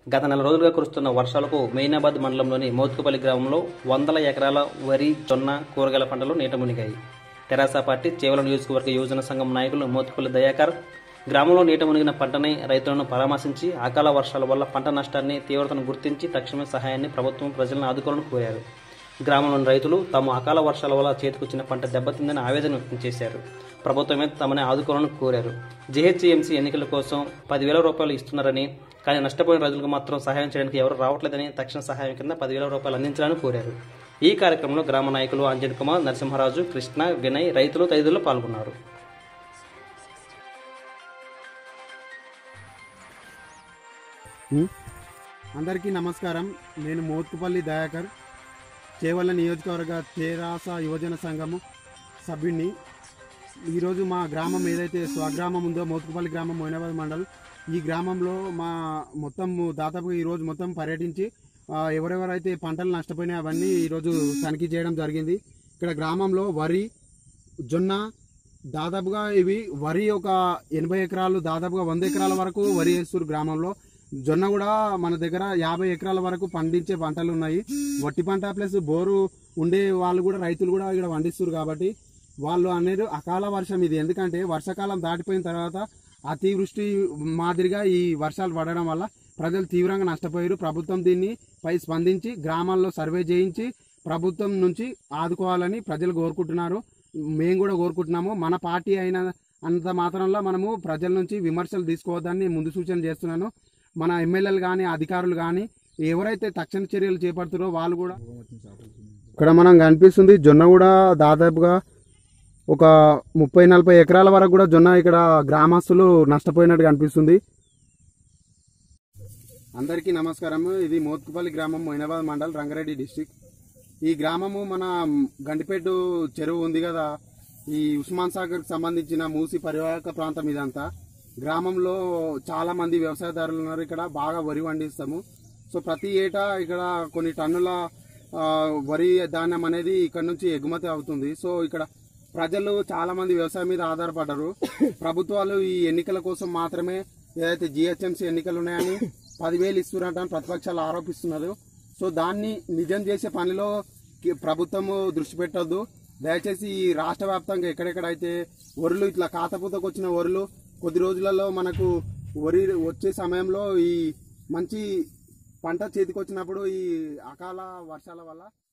గత నెల రోజులుగా కురుస్తున్న వర్షాలకు మెయినాబాద్ మండలంలోని మోత్కుపల్లి గ్రామంలో వందల ఎకరాల వరి జొన్న కూరగాయల పంటలు నీట మునిగాయి తెరాస పార్టీ చేవల నియోజకవర్గ యువజన సంఘం నాయకులు మోత్కుపల్లి దయాకర్ గ్రామంలో నీట మునిగిన పంటని రైతులను పరామర్శించి అకాల వర్షాల వల్ల పంట నష్టాన్ని తీవ్రతను గుర్తించి తక్షణమే సహాయాన్ని ప్రభుత్వం ప్రజలను ఆదుకోవాలని కోరారు గ్రామంలోని రైతులు తాము అకాల వర్షాల వల్ల చేతికొచ్చిన పంట దెబ్బతిందని ఆవేదన వ్యక్తం చేశారు ప్రభుత్వమే తమని ఆదుకోవాలని కోరారు జీహెచ్ఎంసీ ఎన్నికల కోసం పదివేల రూపాయలు ఇస్తున్నారని కానీ నష్టపోయిన రైతులకు మాత్రం సహాయం చేయడానికి ఎవరు రావట్లేదని తక్షణ సహాయం కింద పదివేల రూపాయలు అందించాలని కోరారు ఈ కార్యక్రమంలో గ్రామ నాయకులు అంజన్ కుమార్ నరసింహరాజు కృష్ణ వినయ్ రైతులు తదితరులు పాల్గొన్నారు అందరికీ నమస్కారం నేను మోత్కుపల్లి దయాకర్ చేవల్ల నియోజకవర్గ తెరాస యువజన సంఘము సభ్యుడిని ఈరోజు మా గ్రామం ఏదైతే స్వగ్రామం ఉందో మోత్కుపల్లి గ్రామం మొయినాబాద్ మండల్ ఈ గ్రామంలో మా మొత్తం దాదాపుగా ఈరోజు మొత్తం పర్యటించి ఆ, ఎవరెవరైతే పంటలు నష్టపోయినాయి అవన్నీ ఈరోజు తనిఖీ చేయడం జరిగింది ఇక్కడ గ్రామంలో వరి జొన్న దాదాపుగా ఇవి వరి ఒక ఎనభై ఎకరాలు దాదాపుగా వంద ఎకరాల వరకు వరి వేస్తారు గ్రామంలో జొన్న కూడా మన దగ్గర యాభై ఎకరాల వరకు పండించే పంటలు ఉన్నాయి వట్టి పంట ప్లస్ బోరు ఉండే వాళ్ళు కూడా రైతులు కూడా ఇక్కడ పండిస్తారు కాబట్టి వాళ్ళు అనేది అకాల వర్షం ఇది ఎందుకంటే వర్షాకాలం దాటిపోయిన తర్వాత అతివృష్టి మాదిరిగా ఈ వర్షాలు పడడం వల్ల ప్రజలు తీవ్రంగా నష్టపోయారు ప్రభుత్వం దీన్ని పై స్పందించి గ్రామాల్లో సర్వే చేయించి ప్రభుత్వం నుంచి ఆదుకోవాలని ప్రజలు కోరుకుంటున్నారు మేము కూడా కోరుకుంటున్నాము మన పార్టీ అయిన అంత మాత్రంలో మనము ప్రజల నుంచి విమర్శలు తీసుకోవద్దని ముందు సూచన చేస్తున్నాను మన ఎమ్మెల్యేలు కానీ అధికారులు కానీ ఎవరైతే తక్షణ చర్యలు చేపడుతారో వాళ్ళు కూడా ఇక్కడ మనం కనిపిస్తుంది జొన్న కూడా దాదాపుగా ఒక ముప్పై నలభై ఎకరాల వరకు కూడా జొన్న ఇక్కడ గ్రామస్తులు నష్టపోయినట్టు కనిపిస్తుంది అందరికీ నమస్కారం ఇది మోత్కుపల్లి గ్రామం మొయినాబాద్ మండల్ రంగారెడ్డి డిస్టిక్ ఈ గ్రామము మన గండిపేట చెరువు ఉంది కదా ఈ ఉస్మాన్ సాగర్ సంబంధించిన మూసి పరివాహక ప్రాంతం ఇదంతా గ్రామంలో చాలా మంది వ్యవసాయదారులు ఉన్నారు ఇక్కడ బాగా వరి పండిస్తాము సో ప్రతి ఏటా ఇక్కడ కొన్ని టన్నుల ఆ, వరి ధాన్యం అనేది ఇక్కడ నుంచి ఎగుమతి అవుతుంది సో ఇక్కడ ప్రజలు చాలా మంది వ్యవసాయం మీద ఆధారపడ్డారు ప్రభుత్వాలు ఈ ఎన్నికల కోసం మాత్రమే ఏదైతే జిహెచ్ఎంసీ ఎన్నికలు ఉన్నాయని పదివేలు ఇస్తున్నారని ప్రతిపక్షాలు ఆరోపిస్తున్నారు సో దాన్ని నిజం చేసే పనిలో కి- ప్రభుత్వము దృష్టి పెట్టొద్దు దయచేసి ఈ రాష్ట్ర వ్యాప్తంగా ఎక్కడెక్కడైతే వరులు ఇట్లా కాతపూతకు వచ్చిన వరులు కొద్ది రోజులలో మనకు వరి వచ్చే సమయంలో ఈ మంచి పంట చేతికి వచ్చినప్పుడు ఈ అకాల వర్షాల వల్ల